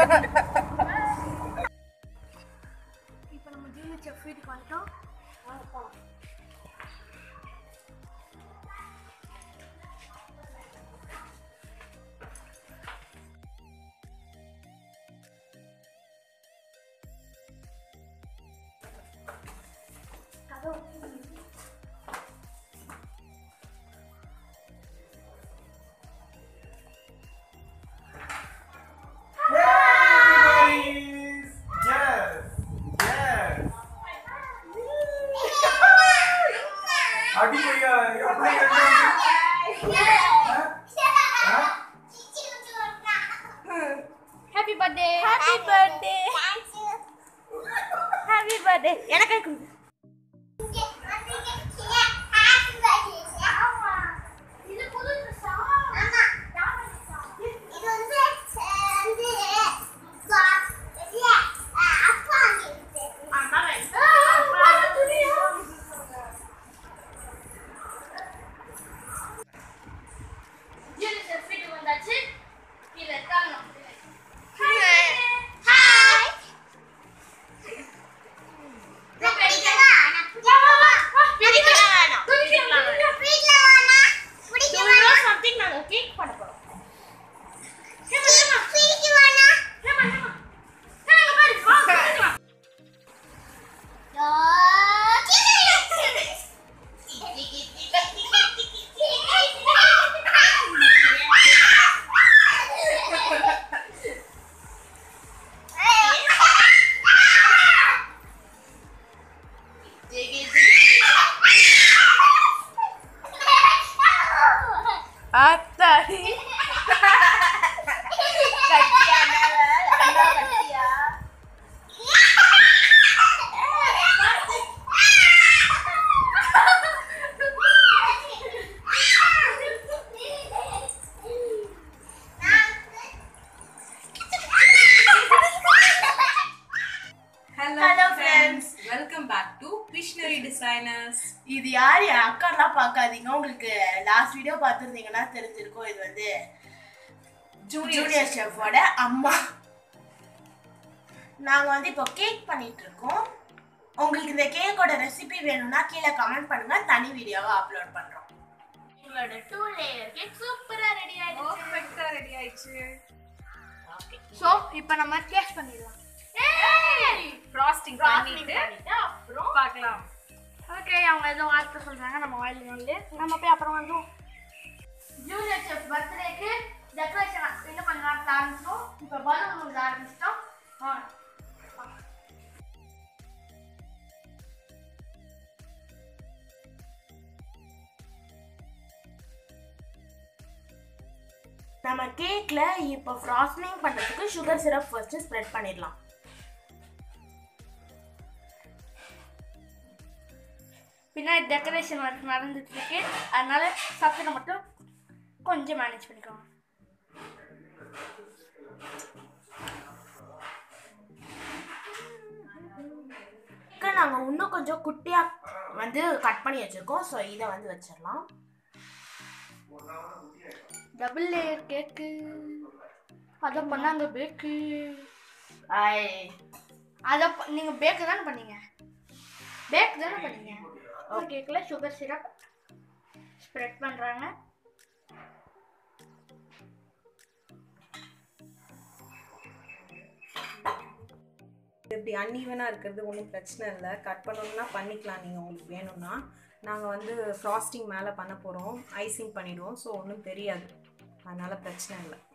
இப்போ நம்ம junior chef வீட்டுக்கு வந்துட்டோம் வாங்க போகலாம் Guys! Yes! Yes! அடிமையா எப்படி happy birthday happy birthday happy birthday எனக்கு கொடு. ஜூனியர் செஃப் வீட்டுக்கு வந்தாச்சு கீழே இருக்காங்க Tomorrow something நாங்க கேக் பண்ண போறோம் அத்தாடி Hello, Hello, friends. Welcome back to Visionary Designers. இது யார் என் அக்காலாம் பார்க்காதீங்க உங்களுக்கு லாஸ்ட் வீடியோ பார்த்துருந்தீங்கன்னா தெரிஞ்சிருக்கும் இது வந்து ஜூனியர் ஷெஃபோட அம்மா நாங்க வந்து இப்போ கேக் பண்ணிட்டு இருக்கோம் உங்களுக்கு இந்த கேக்கோட ரெசிபி வேணும்னா கீழே கமெண்ட் பண்ணுங்க தனி வீடியோவா அப்லோட் பண்றோம் எங்களோட டூ லேயர் கேக் சூப்பரா ரெடி ஆயிடுச்சு Perfect ரெடி ஆயிடுச்சு ஸோ இப்போ நம்ம டேஸ்ட் பண்ணிடலாம் ஃப்ராஸ்டிங் பண்ணிட்டு அப்புறம் பார்க்கலாம் ஓகே அவங்க ஏதோ வார்த்தை சொல்றாங்க நம்ம வாயில் வந்து நம்ம போய் அப்புறம் வந்து ஜூனியர் செஃப் பர்த்டேக்கு டெக்கரேஷன் என்ன பண்ணலாம் ஆரம்பிச்சிட்டோம் இப்போ பலூன் வந்து ஆரம்பிச்சிட்டோம் ஆ நம்ம கேக்ல இப்போ ஃப்ராஸ்டிங் பண்றதுக்கு சுகர் சிரப் ஃபர்ஸ்ட் ஸ்ப்ரெட் பண்ணிடலாம் பின்னாடி டெக்கரேஷன் ஒர்க் நடந்துட்டு இருக்கு அதனால சத்தனை மட்டும் கொஞ்சம் மேனேஜ் பண்ணிக்கோங்க கேக்கை நாங்கள் இன்னும் கொஞ்சம் குட்டியாக வந்து கட் பண்ணி வச்சுருக்கோம் ஸோ இதை வந்து வச்சிடலாம் டபுள் லேயர் கேக்கு அதை பண்ணாங்க பேக்கு ஐ அதை நீங்கள் பேக்கு தானே பண்ணீங்க பேக் தானே பண்ணீங்க ஒரு கேக்கில் சுகர் சிரப் ஸ்ப்ரெட் பண்ணுறாங்க இப்படி அன்ஈவனாக இருக்கிறது ஒன்றும் பிரச்சனை இல்லை கட் பண்ணணும்னா பண்ணிக்கலாம் நீங்கள் உங்களுக்கு வேணும்னா நாங்கள் வந்து ஃப்ராஸ்டிங் மேலே பண்ண போகிறோம் ஐசிங் பண்ணிடுவோம் ஸோ ஒன்றும் தெரியாது அதனால் பிரச்சனை இல்லை